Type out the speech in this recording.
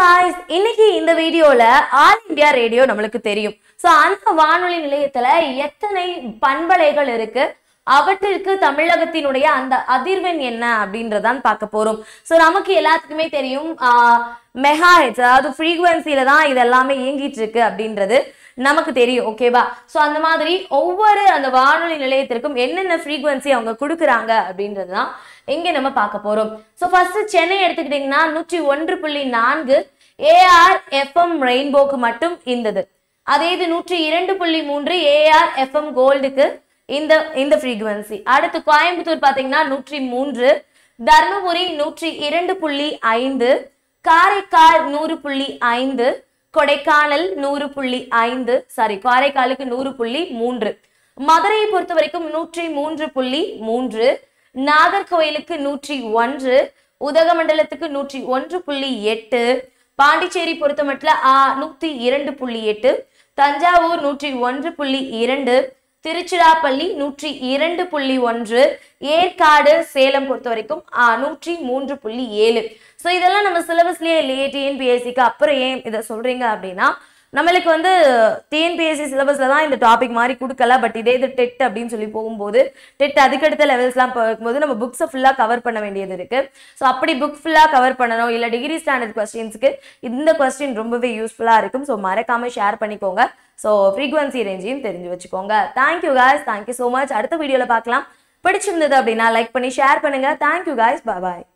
guys இன்னைக்கு இந்த வீடியோல ஆல் இந்தியா ரேடியோ நம்மளுக்கு தெரியும் சோ அந்த வானொலி நிலையத்துல எத்தனை பண்பலைகள் இருக்கு அவற்றிற்கு தமிழகத்தினுடைய அந்த அதிர்வெண் என்ன அப்படின்றதான் பார்க்க போறோம் சோ நமக்கு எல்லாத்துக்குமே தெரியும் மெகா ஹெட்ஸ் அதாவது ஃப்ரீக்வன்சில தான் இது எல்லாமே இயங்கிட்டு இருக்கு அப்படின்றது நமக்கு தெரியும் ஓகேவா சோ அந்த மாதிரி ஒவ்வொரு அந்த வானொலி நிலையத்திற்கும் என்னென்ன ஃப்ரீக்வன்சி அவங்க கொடுக்குறாங்க அப்படின்றது தான் இங்க நம்ம பார்க்க போறோம் சோ ஃபர்ஸ்ட் சென்னை எடுத்துக்கிட்டிங்கன்னா நூற்றி ஒன்று புள்ளி நான்கு ஏஆர் எஃப்எம் ரெயின்போக்கு மட்டும் இருந்தது அதே இது நூற்றி இரண்டு புள்ளி மூன்று ஏஆர் எஃப்எம் கோல்டுக்கு இந்த இந்த ஃப்ரீக்வன்சி அடுத்து கோயம்புத்தூர் பார்த்தீங்கன்னா நூற்றி மூன்று தர்மபுரி நூற்றி இரண்டு புள்ளி ஐந்து காரைக்கால் நூறு புள்ளி ஐந்து கொடைக்கானல் நூறு புள்ளி ஐந்து சாரி காரைக்காலுக்கு நூறு புள்ளி மூன்று மதுரையை பொறுத்த வரைக்கும் நூற்றி மூன்று புள்ளி மூன்று நாகர்கோயிலுக்கு நூற்றி ஒன்று உதகமண்டலத்துக்கு நூற்றி ஒன்று புள்ளி எட்டு பாண்டிச்சேரி பொறுத்த மட்டும் ஆ நூத்தி இரண்டு புள்ளி எட்டு தஞ்சாவூர் நூற்றி ஒன்று புள்ளி இரண்டு திருச்சிராப்பள்ளி நூற்றி இரண்டு புள்ளி ஒன்று ஏற்காடு சேலம் பொறுத்த வரைக்கும் ஆ, நூற்றி மூன்று புள்ளி ஏழு ஸோ இதெல்லாம் நம்ம சிலபஸ்லயே இல்லையே டிஎன்பிஎஸ்சிக்கு அப்புறம் ஏன் இதை சொல்றீங்க அப்படின்னா நம்மளுக்கு வந்து டிஎன்பிஎஸ்சி சிலபஸ்ல தான் இந்த டாபிக் மாதிரி கொடுக்கல பட் இதே இது டெட் அப்படின்னு சொல்லி போகும்போது டெட் அதுக்கடுத்த லெவல்ஸ்லாம் போகும்போது நம்ம புக்ஸை ஃபுல்லாக கவர் பண்ண வேண்டியது இருக்கு ஸோ அப்படி புக் ஃபுல்லாக கவர் பண்ணணும் இல்லை டிகிரி ஸ்டாண்டர்ட் கொஸ்டின்ஸ்க்கு இந்த கொஸ்டின் ரொம்பவே யூஸ்ஃபுல்லாக இருக்கும் ஸோ மறக்காம ஷேர் பண்ணிக்கோங்க ஸோ ஃப்ரீக்வன்சி ரேஞ்சையும் தெரிஞ்சு வச்சுக்கோங்க thank you guys thank you so much அடுத்த வீடியோவில் பார்க்கலாம் பிடிச்சிருந்தது அப்படின்னா லைக் பண்ணி ஷேர் பண்ணுங்க தேங்க்யூ காய்ஸ் பாய்